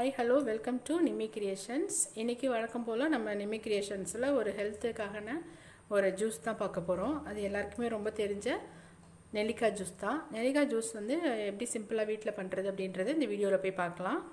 hi hello welcome to Nimmi creations இன்றைக்கி வழக்கம் போல் நம்ம நிம்மி கிரியேஷன்ஸில் ஒரு ஹெல்த்துக்கான ஒரு ஜூஸ் தான் பார்க்க போகிறோம் அது எல்லாருக்குமே ரொம்ப தெரிஞ்ச நெல்லிக்காய் ஜூஸ் தான் நெல்லிக்காய் ஜூஸ் வந்து எப்படி சிம்பிளாக வீட்டில் பண்ணுறது அப்படின்றது இந்த வீடியோவில் போய் பார்க்கலாம்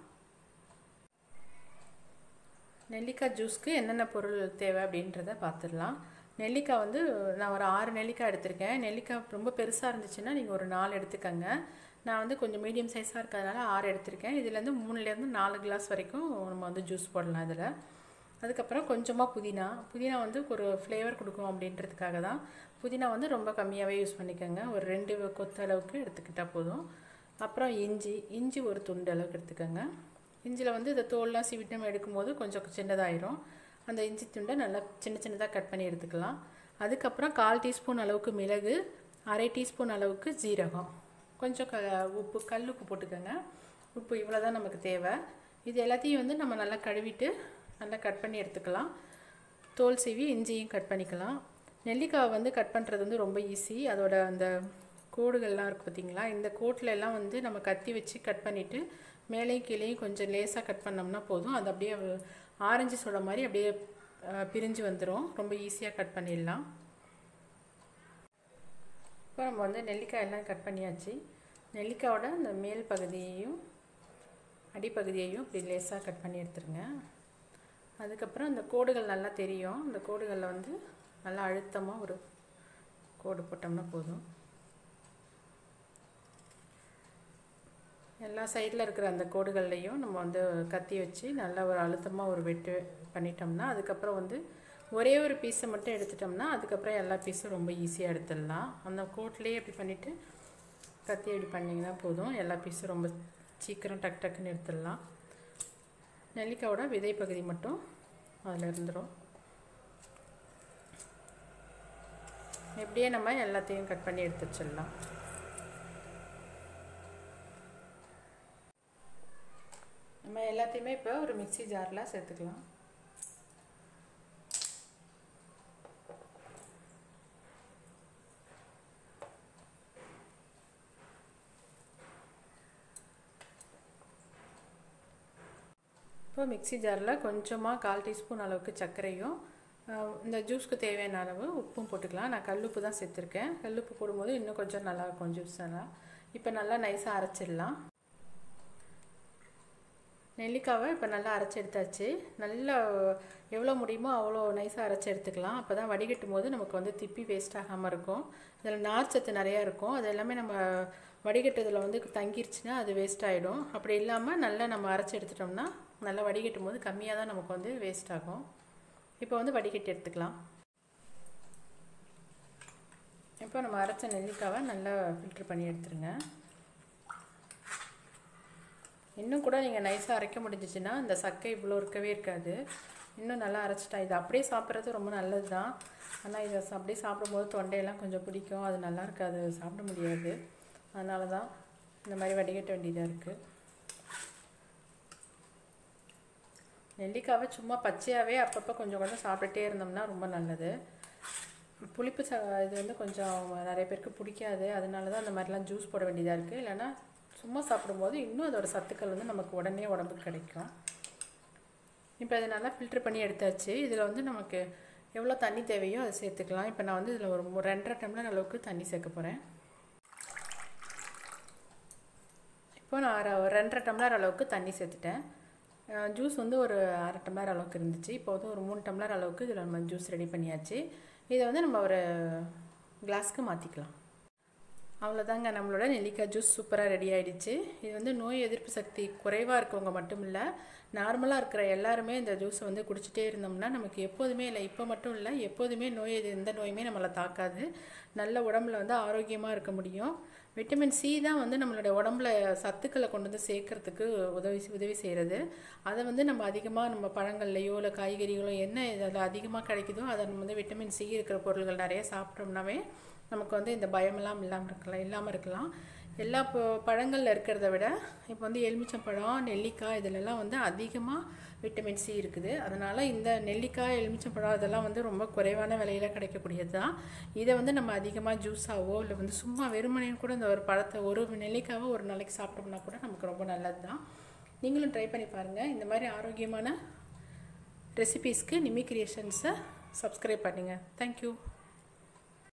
நெல்லிக்காய் ஜூஸ்க்கு என்னென்ன பொருள் தேவை அப்படின்றத பார்த்துடலாம் நெல்லிக்காய் வந்து நான் ஒரு ஆறு நெல்லிக்காய் எடுத்திருக்கேன் நெல்லிக்காய் ரொம்ப பெருசாக இருந்துச்சுன்னா நீங்கள் ஒரு நாலு எடுத்துக்கோங்க நான் வந்து கொஞ்சம் மீடியம் சைஸாக இருக்கிறதுனால ஆறு எடுத்திருக்கேன் இதுலேருந்து மூணுலேருந்து நாலு கிளாஸ் வரைக்கும் நம்ம வந்து ஜூஸ் போடலாம் இதில் அதுக்கப்புறம் கொஞ்சமாக புதினா புதினா வந்து ஒரு ஃப்ளேவர் கொடுக்கும் அப்படின்றதுக்காக தான் புதினா வந்து ரொம்ப கம்மியாகவே யூஸ் பண்ணிக்கோங்க ஒரு ரெண்டு கொத்து அளவுக்கு எடுத்துக்கிட்டால் போதும் அப்புறம் இஞ்சி இஞ்சி ஒரு துண்டு அளவுக்கு எடுத்துக்கோங்க இஞ்சியில் வந்து இந்த தோல்லாம் சீவிட்டு நம்ம எடுக்கும்போது கொஞ்சம் சின்னதாயிரும் அந்த இஞ்சி துண்டை நல்லா சின்ன சின்னதாக கட் பண்ணி எடுத்துக்கலாம் அதுக்கப்புறம் கால் டீஸ்பூன் அளவுக்கு மிளகு அரை டீஸ்பூன் அளவுக்கு ஜீரகம் கொஞ்சம் க உப்பு கல் உப்பு போட்டுக்கோங்க உப்பு இவ்வளோ தான் நமக்கு தேவை இது எல்லாத்தையும் வந்து நம்ம நல்லா கழுவிட்டு நல்லா கட் பண்ணி எடுத்துக்கலாம் தோல் சீவி இஞ்சியும் கட் பண்ணிக்கலாம் நெல்லிக்காய் வந்து கட் பண்ணுறது வந்து ரொம்ப ஈஸி அதோட அந்த கோடுகள்லாம் இருக்குது பார்த்திங்களா இந்த கோட்டில் எல்லாம் வந்து நம்ம கத்தி வச்சு கட் பண்ணிவிட்டு மேலேயும் கீழேயும் கொஞ்சம் லேசாக கட் பண்ணோம்னா போதும் அது அப்படியே ஆரஞ்சு சோடா மாதிரி அப்படியே பிரிஞ்சு வந்துடும் ரொம்ப ஈஸியாக கட் பண்ணிடலாம் இப்போ நம்ம வந்து நெல்லிக்காய் எல்லாம் கட் பண்ணியாச்சு நெல்லிக்காயோட அந்த மேல் பகுதியையும் அடிப்பகுதியையும் இப்படி லேசாக கட் பண்ணி எடுத்துருங்க அதுக்கப்புறம் இந்த கோடுகள் நல்லா தெரியும் இந்த கோடுகளில் வந்து நல்லா அழுத்தமாக ஒரு கோடு போட்டோம்னா போதும் எல்லா சைடில் இருக்கிற அந்த கோடுகள்லையும் நம்ம வந்து கத்தி வச்சு நல்லா ஒரு அழுத்தமாக ஒரு வெட்டு பண்ணிட்டோம்னா அதுக்கப்புறம் வந்து ஒரே ஒரு பீஸை மட்டும் எடுத்துட்டோம்னா அதுக்கப்புறம் எல்லா பீஸும் ரொம்ப ஈஸியாக எடுத்துடலாம் அந்த கோட்லேயே இப்படி பண்ணிவிட்டு கத்தி இப்படி பண்ணிங்கன்னா போதும் எல்லா பீஸும் ரொம்ப சீக்கிரம் டக் டக்குன்னு எடுத்துடலாம் நெல்லிக்காயோட விதை பகுதி மட்டும் அதில் இருந்துடும் எப்படியே நம்ம எல்லாத்தையும் கட் பண்ணி எடுத்து வச்சிடலாம் நம்ம எல்லாத்தையுமே இப்போ ஒரு மிக்சி ஜாரில் சேர்த்துக்கலாம் இப்போ மிக்சி ஜாரில் கொஞ்சமாக கால் டீஸ்பூன் அளவுக்கு சர்க்கரையும் இந்த ஜூஸ்க்கு தேவையான அளவு உப்பும் போட்டுக்கலாம் நான் கல்லுப்பு தான் சேர்த்துருக்கேன் கல்லுப்பு போடும்போது இன்னும் கொஞ்சம் நல்லாயிருக்கும் ஜூஸ் எல்லாம் இப்போ நல்லா நைஸாக அரைச்சிடலாம் நெல்லிக்காவை இப்போ நல்லா அரைச்சி எடுத்தாச்சு நல்லா எவ்வளோ முடியுமோ அவ்வளோ நைஸாக அரைச்சி எடுத்துக்கலாம் அப்போ தான் வடிகட்டும் போது நமக்கு வந்து திப்பி வேஸ்ட் ஆகாமல் இருக்கும் இதில் நார்ச்சத்து நிறையா இருக்கும் அது எல்லாமே நம்ம வடிகட்டுறதுல வந்து தங்கிருச்சுன்னா அது வேஸ்ட் ஆகிடும் அப்படி இல்லாமல் நல்லா நம்ம அரைச்சி எடுத்துட்டோம்னா நல்லா வடிகட்டும் போது கம்மியாக தான் நமக்கு வந்து வேஸ்ட் ஆகும் இப்போ வந்து வடிகட்டி எடுத்துக்கலாம் இப்போ நம்ம அரைச்ச நெல்லிக்காவை நல்லா ஃபில்ட்ரு பண்ணி எடுத்துருங்க இன்னும் கூட நீங்கள் நைஸாக அரைக்க முடிஞ்சிச்சுன்னா இந்த சக்கை இவ்வளோ இருக்கவே இருக்காது இன்னும் நல்லா அரைச்சிட்டா இது அப்படியே சாப்பிட்றது ரொம்ப நல்லது தான் ஆனால் இதை அப்படியே சாப்பிடும்போது தொண்டையெல்லாம் கொஞ்சம் பிடிக்கும் அது நல்லா இருக்காது சாப்பிட முடியாது அதனால தான் இந்த மாதிரி வடிகட்ட வேண்டியதாக இருக்குது நெல்லிக்காவை சும்மா பச்சையாகவே அப்பப்போ கொஞ்சம் கொஞ்சம் சாப்பிட்டுட்டே இருந்தோம்னா ரொம்ப நல்லது புளிப்பு ச இது வந்து கொஞ்சம் நிறைய பேருக்கு பிடிக்காது அதனால தான் அந்த மாதிரிலாம் ஜூஸ் போட வேண்டியதாக இருக்குது இல்லைனா சும்மா சாப்பிடும்போது இன்னும் அதோடய சத்துக்கள் வந்து நமக்கு உடனே உடம்புக்கு கிடைக்கும் இப்போ இதை நல்லா ஃபில்ட்ரு பண்ணி எடுத்தாச்சு இதில் வந்து நமக்கு எவ்வளோ தண்ணி தேவையோ அதை சேர்த்துக்கலாம் இப்போ நான் வந்து இதில் ஒரு ரெண்டரை டம்ளர் அளவுக்கு தண்ணி சேர்க்க போகிறேன் இப்போ நான் ரெண்டரை டம்ளர் அளவுக்கு தண்ணி சேர்த்துட்டேன் ஜூஸ் வந்து ஒரு அரை டம்ளர் அளவுக்கு இருந்துச்சு இப்போ வந்து ஒரு மூணு டம்ளர் அளவுக்கு இதில் நம்ம ஜூஸ் ரெடி பண்ணியாச்சு இதை வந்து நம்ம ஒரு கிளாஸ்க்கு மாற்றிக்கலாம் அவ்வளோதாங்க நம்மளோட நெல்லிக்காய் ஜூஸ் சூப்பராக ரெடி ஆகிடுச்சு இது வந்து நோய் எதிர்ப்பு சக்தி குறைவாக இருக்கவங்க மட்டும் இல்லை நார்மலாக இருக்கிற எல்லாருமே இந்த ஜூஸை வந்து குடிச்சிட்டே இருந்தோம்னா நமக்கு எப்போதுமே இல்லை இப்போ மட்டும் இல்லை எப்போதுமே நோய் எந்த நோயுமே நம்மளை தாக்காது நல்ல உடம்புல வந்து ஆரோக்கியமாக இருக்க முடியும் விட்டமின் சி தான் வந்து நம்மளோட உடம்புல சத்துக்களை கொண்டு வந்து சேர்க்கறதுக்கு உதவி உதவி செய்கிறது அதை வந்து நம்ம அதிகமாக நம்ம பழங்கள்லையோ இல்லை காய்கறிகளோ என்ன இதில் அதிகமாக கிடைக்குதோ அதை நம்ம வந்து விட்டமின் சி இருக்கிற பொருள்கள் நிறைய சாப்பிட்டோம்னாவே நமக்கு வந்து இந்த பயமெல்லாம் இல்லாமல் இருக்கலாம் இல்லாமல் இருக்கலாம் எல்லா பழங்களில் இருக்கிறத விட இப்போ வந்து எலுமிச்சம்பழம் நெல்லிக்காய் இதிலெல்லாம் வந்து அதிகமாக விட்டமின் சி இருக்குது அதனால் இந்த நெல்லிக்காய் எலுமிச்சம்பழம் இதெல்லாம் வந்து ரொம்ப குறைவான விலையில் கிடைக்கக்கூடியது தான் இதை வந்து நம்ம அதிகமாக ஜூஸாவோ இல்லை வந்து சும்மா வெறுமனையும் கூட இந்த ஒரு பழத்தை ஒரு நெல்லிக்காவை ஒரு நாளைக்கு சாப்பிட்டோம்னா கூட நமக்கு ரொம்ப நல்லது தான் நீங்களும் ட்ரை பண்ணி பாருங்கள் இந்த மாதிரி ஆரோக்கியமான ரெசிபீஸ்க்கு நிமி கிரியேஷன்ஸை சப்ஸ்கிரைப் பண்ணுங்கள் தேங்க்யூ